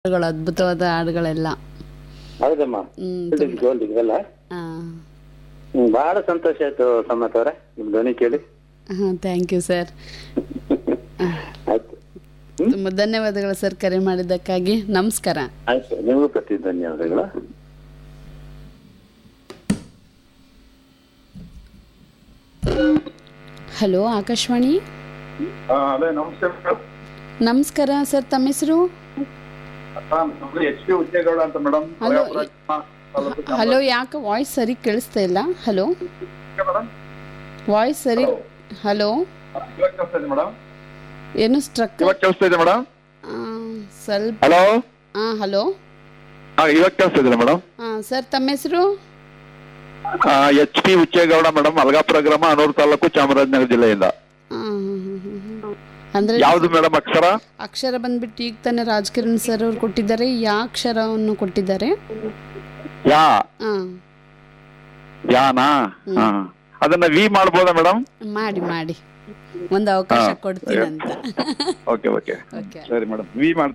ಹಾಡುಗಳು ಅದ್ಭುತವಾದ ಹಾಡುಗಳೆಲ್ಲ ಹೌದಮ್ಮ ಹ್ಮ್ ಗೋಲ್ಡ್ ಇವೆಲ್ಲ ಆ, ಹ್ಮ್, ಬಹಳ ಸಂತೋಷ ಆಯ್ತು ಸಮತ್ ಅವರೇ ನಿಮ್ ಧ್ವನಿ ಕೇಳಿ ಹಾ ಥ್ಯಾಂಕ್ ಯು ಸರ್ ಆಯ್ತು ತುಂಬ ಧನ್ಯವಾದಗಳು ಸರ್ ಕರೆ ಮಾಡಿದ್ದಕ್ಕಾಗಿ ನಮಸ್ಕಾರ ಆಯ್ತು ನಿಮಗೂ ಪ್ರತಿ ಧನ್ಯವಾದಗಳು ಹಲೋ ಆಕಾಶವಾಣಿ ಅದೇ ನಮಸ್ತೆ ಮೇಡಮ್ ನಮಸ್ಕಾರ ಸರ್ ತಮ್ಮ ಹೆಸರು ನಮ್ದು ಎಚ್ ಪಿ ಉಚ್ಚೇಗೌಡ ಅಂತ ಮೇಡಮ್ ಹಲೋ ಹಲೋ ಯಾಕೆ ವಾಯ್ಸ್ ಸರಿ ಕೇಳಿಸ್ತಾ ಇಲ್ಲ ಹಲೋ ಮೇಡಮ್ ವಾಯ್ಸ್ ಸರಿ ಹಲೋ ಇವಾಗ ಕೇಳಿಸ್ತಾ ಇದೆ ಮೇಡಮ್ ಏನು ಸ್ಟ್ರಕ್ ಇವಾಗ ಕೇಳಿಸ್ತಾ ಇದೆ ಮೇಡಮ್ ಸ್ವಲ್ಪ ಹಲೋ ಹಾಂ ಹಲೋ ಇವಾಗ ಕೇಳಿಸ್ತಾ ಇದೆ ಮೇಡಮ್ ಹಾಂ ಸರ್ ತಮ್ಮ ಹೆಸರು H P Uchegowda madam Malagapura ಗ್ರಾಮ ಅನೂರು ತಾಲೂಕು ಚಾಮರಾಜನಗರ ಜಿಲ್ಲೆಯಿಂದ ಅಂದರೆ ಯಾವ್ದು ಮೇಡಮ್ ಅಕ್ಷರ ಅಕ್ಷರ ಬಂದ್ಬಿಟ್ಟು ಈಗ ತಾನೇ ರಾಜಕಿರಣ್ ಸರ್ ಅವ್ರು ಕೊಟ್ಟಿದ್ದಾರೆ ಯಾ ಅಕ್ಷರವನ್ನು ಕೊಟ್ಟಿದ್ದಾರೆ ಯಾ ಹಾಂ ಯಾನಾ ಹಾ ಅದನ್ನ ವಿ ಮಾಡ್ಬೋದಾ ಮೇಡಮ್ ಮಾಡಿ ಮಾಡಿ ಒಂದು ಅವಕಾಶ ಕೊಡ್ತೀನಂತ ಓಕೆ ಓಕೆ ಓಕೆ ಸರಿ ಮೇಡಮ್ ವಿ